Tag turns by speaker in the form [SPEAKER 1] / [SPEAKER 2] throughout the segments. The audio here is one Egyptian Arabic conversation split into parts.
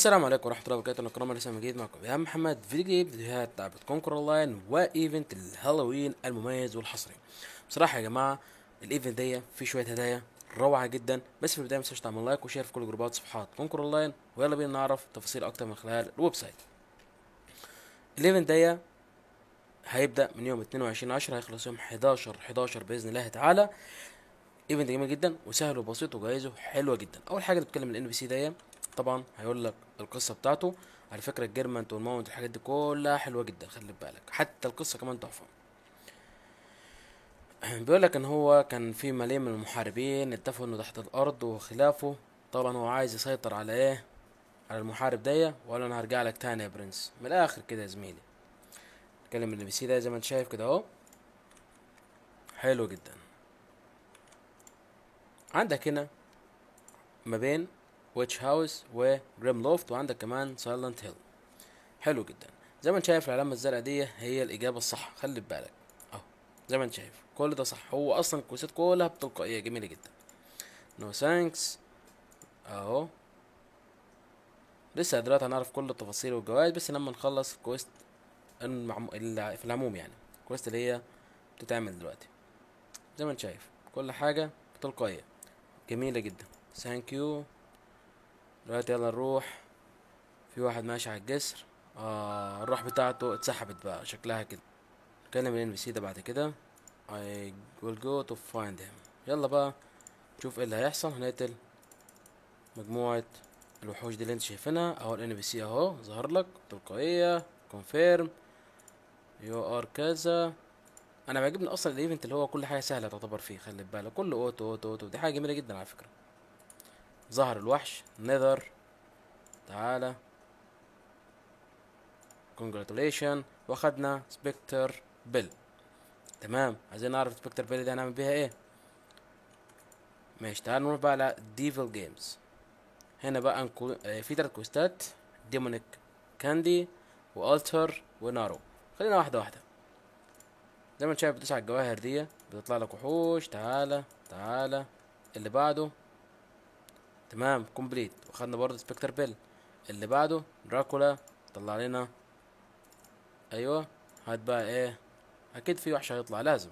[SPEAKER 1] السلام عليكم ورحمة الله وبركاته أنا كرام لسه جديد معكم يا محمد فيديو جديد فيديوهات لعبة كونكر أونلاين وإيفنت الهالوين المميز والحصري بصراحة يا جماعة الإيفنت دي فيه شوية هدايا روعة جدا بس في البداية متنساش تعمل لايك وشير في كل جروبات صفحات كونكر أونلاين ويلا بينا نعرف تفاصيل أكتر من خلال الويب سايت الإيفنت دي هيبدأ من يوم 22 10 هيخلص يوم 11 11 بإذن الله تعالى ايفنت جميل جدا وسهل وبسيط وجوائزه حلوه جدا اول حاجه بتتكلم الان بي سي دي طبعا هيقول لك القصه بتاعته على فكره الجيرمنت والماونت الحاجات دي كلها حلوه جدا خلي بالك حتى القصه كمان تحفه بيقول لك ان هو كان في ملايين من المحاربين اتفقوا انه تحت الارض وخلافه طبعا هو عايز يسيطر على ايه على المحارب دي وقال له انا هرجع لك تاني يا برنس من الاخر كده يا زميلي اتكلم الان بي سي ده زي ما انت شايف كده اهو حلو جدا عندك هنا ما بين ويتش هاوس وجريم لوفت وعندك كمان سايلنت هيل حلو جدا زي ما انت شايف العلامة الزرقاء دي هي الإجابة الصح خلي بالك اهو زي ما انت شايف كل ده صح هو أصلا الكويسات كلها بتلقائية جميلة جدا نو ثانكس اهو لسه دلوقتي هنعرف كل التفاصيل والجوائز بس لما نخلص الكويست المعم... اللي في العموم يعني الكويست اللي هي بتتعمل دلوقتي زي ما انت شايف كل حاجة تلقائية جميلة جدا ثانك يو دلوقتي يلا نروح في واحد ماشي على الجسر اه الروح بتاعته اتسحبت بقى شكلها كده نكلم الان بي سي ده بعد كده I will go to find him يلا بقى نشوف ايه اللي هيحصل هنقتل مجموعة الوحوش دي اللي انت شايفينها اهو الان بي سي اهو ظهر لك تلقائية كونفيرم يو ار كذا انا بيعجبني اصلا الايفنت اللي هو كل حاجه سهله تعتبر فيه خلي بالك كله اوتو اوتو اوتو دي حاجه جميله جدا على فكره ظهر الوحش نذر تعالى كونجراتوليشن واخدنا سبكتر بيل تمام عايزين نعرف سبكتر بيل دي هنعمل بيها ايه ماشي تعال نروح بقى على ديفل جيمز هنا بقى انكو... آه في تلات كوستات ديمونيك كاندي والتر ونارو خلينا واحده واحده زي ما انت شايف بتدوس على الجواهر دي بتطلع لك وحوش تعالى تعالى اللي بعده تمام كومبليت وخدنا برضه سبكتر بيل اللي بعده دراكولا طلع لنا ايوه هات بقى ايه اكيد في وحش هيطلع لازم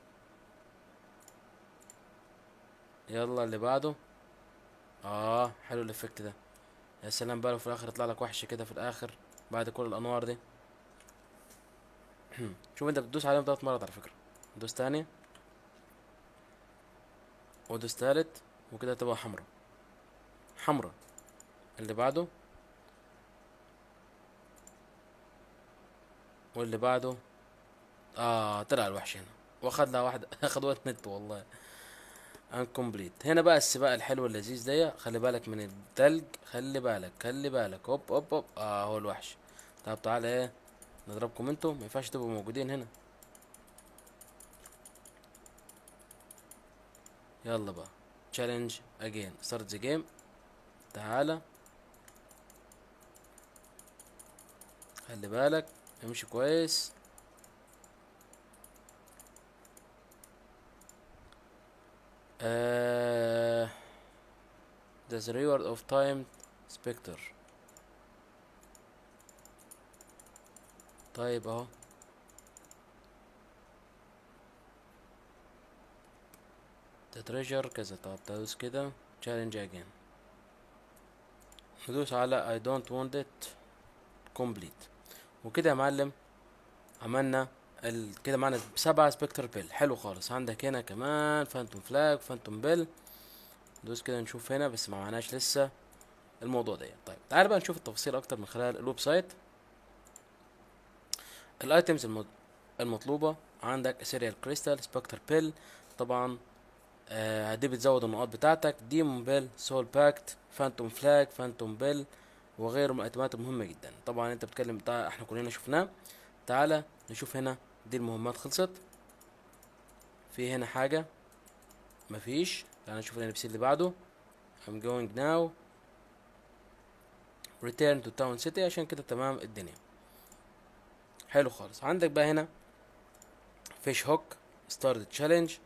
[SPEAKER 1] يلا اللي بعده اه حلو الافكت ده يا سلام بقى لو في الاخر يطلع لك وحش كده في الاخر بعد كل الانوار دي شوف انت بتدوس عليهم تلات مرات على فكرة دوس تاني ودوس تالت وكده تبقى حمرا حمرا اللي بعده واللي بعده اه طلع الوحش هنا واخد لها واحدة اخد وقت نت والله انكمبليت هنا بقى السباق الحلو اللذيذ ده خلي بالك من التلج خلي بالك خلي بالك هوب هوب هوب اه هو الوحش طب تعالى ايه نضربكم انتوا ما ينفعش تبقوا موجودين هنا يلا بقى تشالنج اجين ستارت ذا جيم تعالى خلي بالك امشي كويس آه There's a reward of time spectre طيب اهو تتريجر كذا طب تدوس كده challenge again ندوس على I don't want it complete وكده يا معلم عملنا ال... كده معانا سبعة سبكتر بيل حلو خالص عندك هنا كمان فانتوم فلاج فانتوم بيل ندوس كده نشوف هنا بس ما معناش لسه الموضوع ده طيب تعال بقى نشوف التفاصيل اكتر من خلال الويب سايت الايتمز المطلوبة عندك سيريال كريستال سبكتر بيل طبعا آه دي بتزود النقاط بتاعتك ديمون بيل سول باكت فانتوم فلاج فانتوم بيل وغيره من الايتمات المهمة جدا طبعا انت بتتكلم بتاع احنا كلنا شفناه تعالى نشوف هنا دي المهمات خلصت في هنا حاجة مفيش تعالى نشوف الان اللي بعده I'm going now return to town city عشان كده تمام الدنيا حلو خالص عندك بقى هنا فيش هوك ستارت تشالنج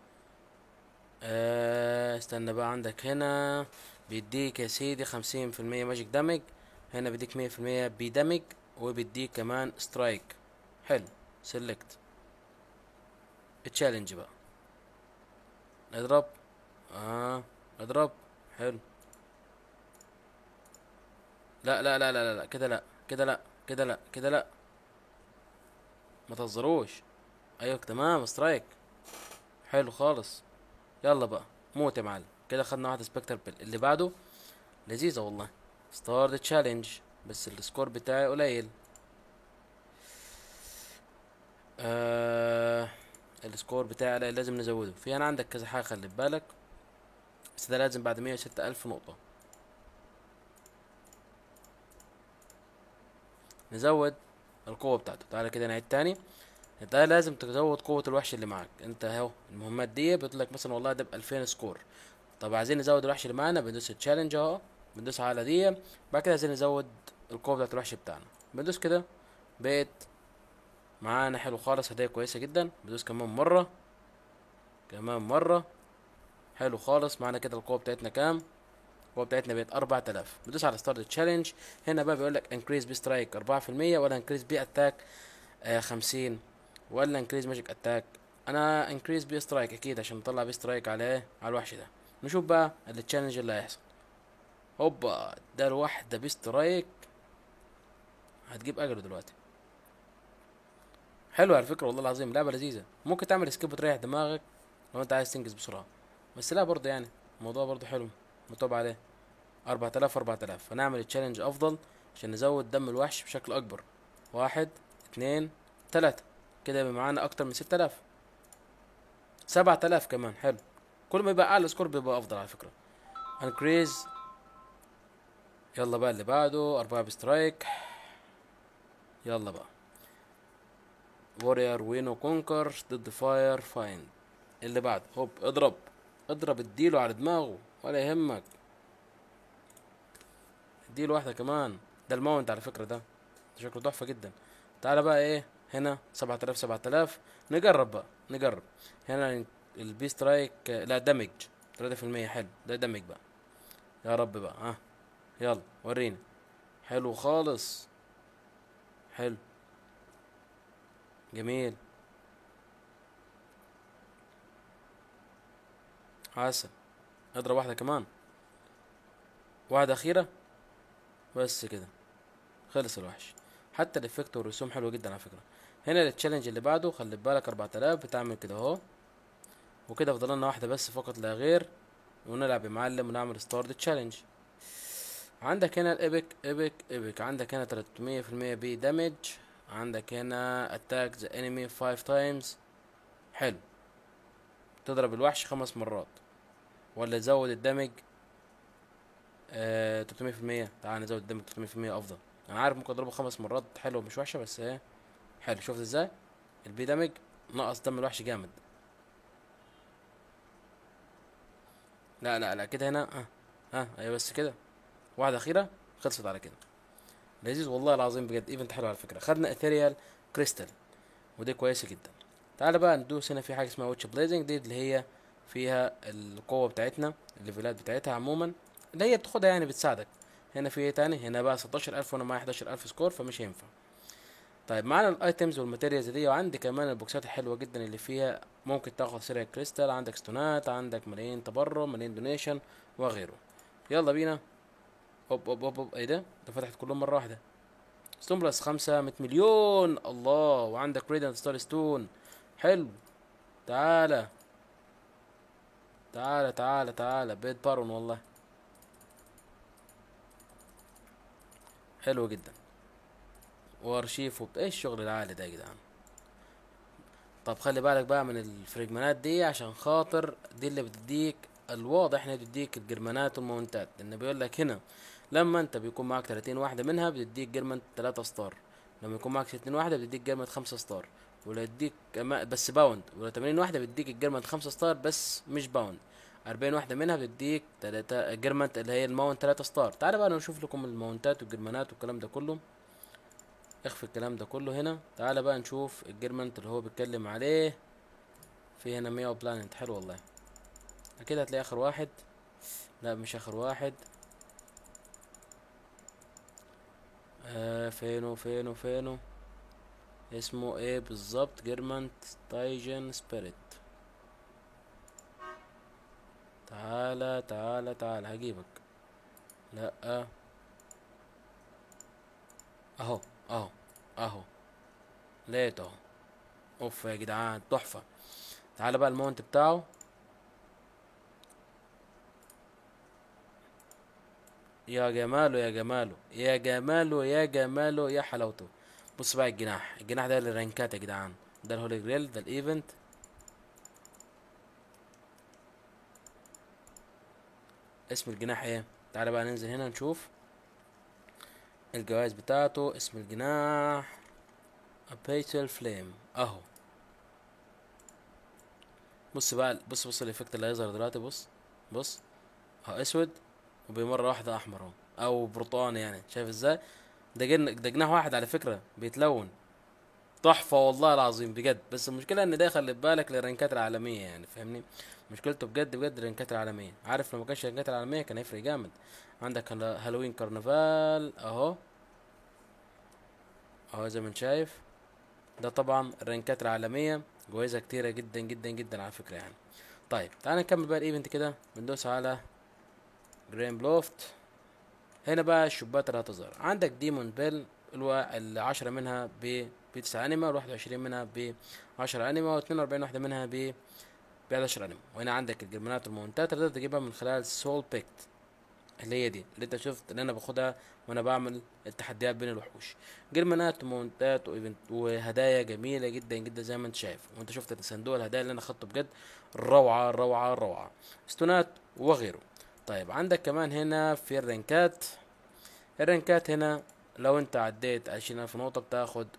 [SPEAKER 1] استنى بقى عندك هنا بيديك يا سيدي خمسين في المية ماجيك دامج هنا بيديك مية في المية بيدمج وبيديك كمان سترايك حلو سيلكت تشالنج بقى اضرب اه اضرب حلو لا لا لا لا لا, لا. كده لا كده لا كده لا كده لا ما تهزروش ايوه تمام سترايك حلو خالص يلا بقى موت يا معلم كده خدنا واحد سبكتر بيل اللي بعده لذيذة والله ستارت تشالنج بس السكور بتاعي قليل آه السكور بتاعي قليل لازم نزوده في هنا عندك كذا حاجة خلي بالك بس ده لازم بعد مية وستة ألف نقطة نزود القوة بتاعته تعالى كده نعيد تاني ده لازم تزود قوة الوحش اللي معاك انت اهو المهمات دي بتقول لك مثلا والله ده بألفين سكور طب عايزين نزود الوحش اللي معانا بندوس تشالنج اهو بندوس على دي بعد كده عايزين نزود القوة بتاعت الوحش بتاعنا بندوس كده بقت معانا حلو خالص هدية كويسة جدا بدوس كمان مرة كمان مرة حلو خالص معانا كده القوة بتاعتنا كام القوة بتاعتنا بقت أربعة آلاف بدوس على ستارت تشالنج هنا بقى بيقول لك انكريز بي سترايك أربعة في المية ولا انكريز بي اتاك خمسين ولا انكريز ماجيك اتاك انا انكريز بي سترايك اكيد عشان نطلع بي سترايك على ايه على الوحش ده نشوف بقى التشالنج اللي هيحصل هوبا ده الواحدة بي سترايك هتجيب اجله دلوقتي حلو على فكرة والله العظيم لعبة لذيذة ممكن تعمل سكيب وتريح دماغك لو انت عايز تنجز بسرعة بس لا برضه يعني الموضوع برضه حلو متوب عليه أربعة آلاف أربعة آلاف هنعمل تشالنج أفضل عشان نزود دم الوحش بشكل أكبر واحد اتنين تلاتة كده يبقى معانا أكتر من ستة آلاف سبعة آلاف كمان حلو كل ما يبقى أعلى سكور بيبقى أفضل على فكرة انكريز يلا بقى اللي بعده أربعة بسترايك يلا بقى وورير وينو كونكر ضد فاير فايند اللي بعد هوب اضرب اضرب اديله على دماغه ولا يهمك اديله واحدة كمان ده الماونت على فكرة ده شكله تحفة جدا تعالى بقى ايه هنا سبعة آلاف سبعة آلاف نجرب بقى نجرب هنا البي سترايك لا دمج تلاتة في المية حلو ده دمج بقى يا رب بقى ها يلا وريني حلو خالص حلو جميل عسل اضرب واحدة كمان واحدة أخيرة بس كده خلص الوحش حتى الإفكت والرسوم حلوة جدا على فكرة هنا التشالنج اللي بعده خلي بالك أربعة آلاف بتعمل كده أهو وكده فضلنا واحدة بس فقط لا غير ونلعب يا معلم ونعمل ستارت تشالنج عندك هنا الإيبك إيبك إيبك عندك هنا تلاتمية في المية بي دامج عندك هنا اتاك ذا انمي فايف تايمز حلو تضرب الوحش خمس مرات ولا تزود الدمج آه 300% تعال نزود الدمج 300% افضل انا عارف ممكن اضربه خمس مرات حلو مش وحشه بس ايه حلو شفت ازاي البي دمج نقص دم الوحش جامد لا لا لا كده هنا ها ها ايوه بس كده واحده اخيره خلصت على كده لذيذ والله العظيم بجد ايفنت حلو على فكره خدنا اثيريال كريستال ودي كويسه جدا تعالى بقى ندوس هنا في حاجه اسمها ويتش بليزنج دي اللي هي فيها القوه بتاعتنا الليفلات بتاعتها عموما اللي هي بتاخدها يعني بتساعدك هنا في ايه تاني هنا بقى 16000 وانا معايا 11000 سكور فمش هينفع طيب معانا الايتمز والماتيريالز دي وعندي كمان البوكسات الحلوه جدا اللي فيها ممكن تاخد سيريال كريستال عندك ستونات عندك ملايين تبرم ملايين دونيشن وغيره يلا بينا اوب اوب اوب, أوب. ايه ده ده فتحت كلهم مره واحده ستون بلس خمسة مية مليون الله وعندك ريدنت ستار ستون حلو تعالى تعالى تعالى تعالى بيت بارون والله حلو جدا وارشيف وبت... ايه الشغل العالي ده يا جدعان طب خلي بالك بقى من الفريجمانات دي عشان خاطر دي اللي بتديك الواضح انها بتديك الجرمانات والمونتات لان بيقول لك هنا لما انت بيكون معاك 30 واحده منها بتديك جرمنت 3 ستار لما يكون معاك 60 واحده بتديك جرمنت 5 ستار ولا يديك بس باوند ولا 80 واحده بتديك الجرمنت 5 ستار بس مش باوند 40 واحده منها بتديك 3 جرمنت اللي هي الماونت 3 ستار تعالى بقى نشوف لكم الماونتات والجرمانات والكلام ده كله اخفي الكلام ده كله هنا تعالى بقى نشوف الجرمنت اللي هو بيتكلم عليه في هنا ميو بلانت حلو والله اكيد هتلاقي اخر واحد لا مش اخر واحد آه فينه فينه فينه اسمه ايه بالظبط جيرمانت تايجن سبيريت تعالى تعالى تعالى هجيبك لا اهو اهو اهو لقيت اهو اوف يا جدعان تحفة تعالى بقى المونت بتاعه يا جماله يا جماله يا جماله يا جماله يا حلاوته بص بقى الجناح الجناح ده للرانكات يا جدعان ده الهولي جريل ده الايفنت اسم الجناح ايه تعالى بقى ننزل هنا نشوف الجوائز بتاعته اسم الجناح ابيتل فليم اهو بص بقى بص بص الايفكت اللي هيظهر دلوقتي بص بص اهو اسود وبمرة واحدة احمر اهو او برتقاني يعني شايف ازاي ده جن ده جناح واحد على فكرة بيتلون تحفة والله العظيم بجد بس المشكلة ان ده خلي بالك للرنكات العالمية يعني فاهمني مشكلته بجد بجد الرنكات العالمية عارف لو ما كانش الرنكات العالمية كان هيفرق جامد عندك هال- هالوين كرنفال اهو اهو زي ما انت شايف ده طبعا الرنكات العالمية جوائزها كتيرة جدا جدا جدا على فكرة يعني طيب تعال نكمل بقى الايفنت كده بندوس على جرين بلوفت هنا بقى الشبات اللي هتظهر عندك ديمون بيل الوا- العشرة منها ب بتسعة انيما والواحد وعشرين منها ب عشرة انيما واتنين واربعين واحدة منها ب بحداشر انيما وهنا عندك الجرمانات والمونتات تقدر تجيبها من خلال سول بيكت اللي هي دي اللي انت شفت اللي انا باخدها وانا بعمل التحديات بين الوحوش جرمانات ومونتات وايفنت وهدايا جميله جدا جدا زي ما انت شايف وانت شفت صندوق الهدايا اللي انا خدته بجد روعه روعه روعه استونات وغيره طيب عندك كمان هنا في الرنكات الرنكات هنا لو انت عديت عشرين الف نقطة بتاخد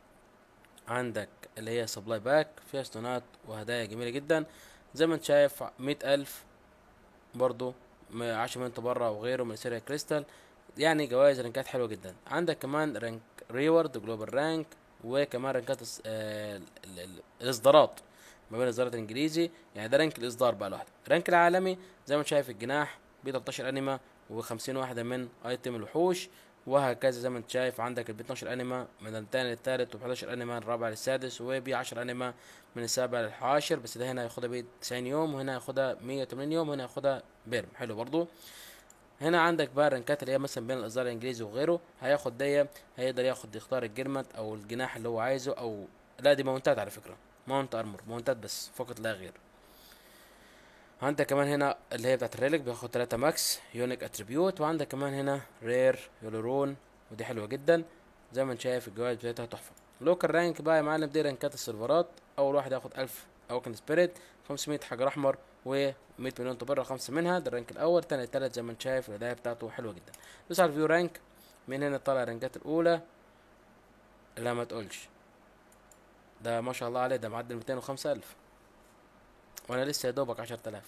[SPEAKER 1] عندك اللي هي سبلاي باك فيها استونات وهدايا جميلة جدا زي ما انت شايف مئة الف برضو م- عشرة من برا وغيره من سيريا كريستال يعني جوائز رانكات حلوة جدا عندك كمان رانك ريورد جلوبال رانك وكمان رانكات الس- آه، ال- ال- ال- الاصدارات ما بين الاصدارات الانجليزي يعني ده رانك الاصدار بقى لوحده الرانك العالمي زي ما انت شايف الجناح ب 13 انيما و50 واحدة من ايتم الوحوش وهكذا زي ما انت شايف عندك ال 12 انيما من الثاني للثالث وب 11 انيما من الرابع للسادس وب 10 انيما من السابع للعاشر بس ده هنا هياخدها ب 90 يوم وهنا هياخدها 180 يوم وهنا هياخدها بيرم حلو برضو هنا عندك بقى الرنكات اللي هي مثلا بين الاصدار الانجليزي وغيره هياخد دي هيقدر ياخد يختار الجرمت او الجناح اللي هو عايزه او لا دي ماونتات على فكره ماونت ارمور ماونتات بس فقط لا غير عندك كمان هنا اللي هي بتاعت الريليك بياخد 3 ماكس يونيك اتريبيوت وعندك كمان هنا رير يولورون ودي حلوه جدا زي ما انت شايف الجوائز بتاعتها تحفه لوكال رانك بقى يا معلم دي رانكات السيرفرات اول واحد ياخد 1000 اوكن سبيريت 500 حجر احمر و 100 مليون تبرع خمسه منها ده الرانك الاول تاني التالت زي ما انت شايف الهدايا بتاعته حلوه جدا دوس على الفيو رانك من هنا طالع الرانكات الاولى لا ما تقولش ده ما شاء الله عليه ده معدل 205 الف وانا لسه يا دوبك 10000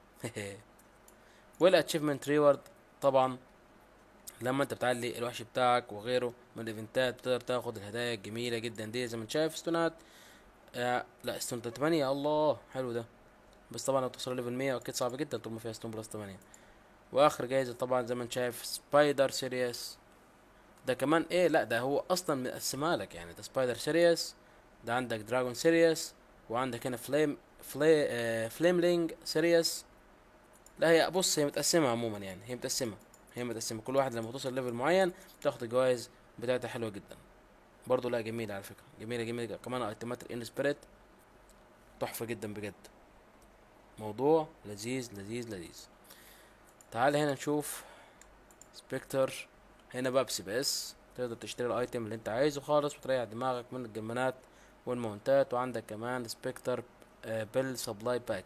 [SPEAKER 1] والاتشيفمنت ريورد طبعا لما انت بتعلي الوحش بتاعك وغيره من الايفنتات بتقدر تاخد الهدايا الجميله جدا دي زي ما انت شايف استونات آه لا استون 8 الله حلو ده بس طبعا لو توصل ليفل 100 اكيد صعب جدا طول ما فيها استون بلس 8 واخر جايزه طبعا زي ما انت شايف سبايدر سيريس ده كمان ايه لا ده هو اصلا مقسمها لك يعني ده سبايدر سيريس ده عندك دراجون سيريس وعندك هنا فليم فلي آه فليملينج سيريس لا هي بص هي متقسمة عموما يعني هي متقسمة هي متقسمة كل واحد لما توصل ليفل معين بتاخد الجوائز بتاعتها حلوة جدا برضو لا جميلة على فكرة جميلة جميلة كمان ايتمات الان سبيريت تحفة جدا بجد موضوع لذيذ لذيذ لذيذ تعال هنا نشوف سبكتر هنا بقى بسي بي اس تقدر تشتري الايتم اللي انت عايزه خالص وتريح دماغك من الجمانات والمونتات وعندك كمان سبكتر بيل سبلاي باك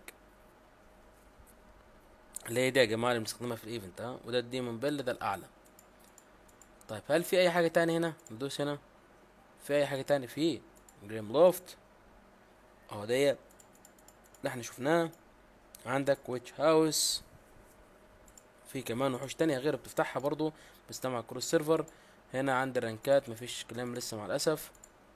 [SPEAKER 1] اللي هي دي يا جماعه اللي بنستخدمها في الايفنت ها وده الديمون بيل ده الاعلى طيب هل في اي حاجه تاني هنا ندوس هنا في اي حاجه تاني في جريم لوفت اهو دي اللي احنا شفناه عندك ويتش هاوس في كمان وحوش تانية غير بتفتحها برضو بس ده مع كروس سيرفر هنا عندي رانكات مفيش كلام لسه مع الاسف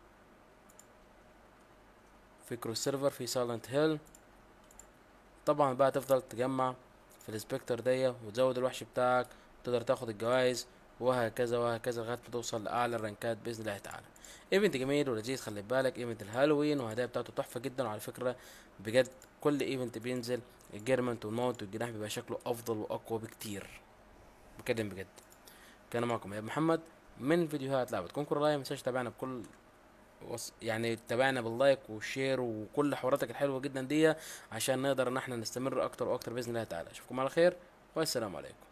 [SPEAKER 1] في كروس سيرفر في سايلنت هيل طبعا بقى تفضل تجمع في السبكتر دي وتزود الوحش بتاعك تقدر تاخد الجوائز وهكذا وهكذا لغايه ما توصل لاعلى الرانكات باذن الله تعالى ايفنت جميل ولذيذ خلي بالك ايفنت الهالوين والهدايا بتاعته تحفه جدا وعلى فكره بجد كل ايفنت بينزل الجيرمنت والموت والجناح بيبقى شكله افضل واقوى بكتير بكلم بجد كان معكم يا محمد من فيديوهات لعبة كونكور لاين متنساش تتابعنا بكل وص... يعني تابعنا باللايك والشير وكل حواراتك الحلوه جدا دي عشان نقدر ان احنا نستمر اكتر واكتر باذن الله تعالى اشوفكم على خير والسلام عليكم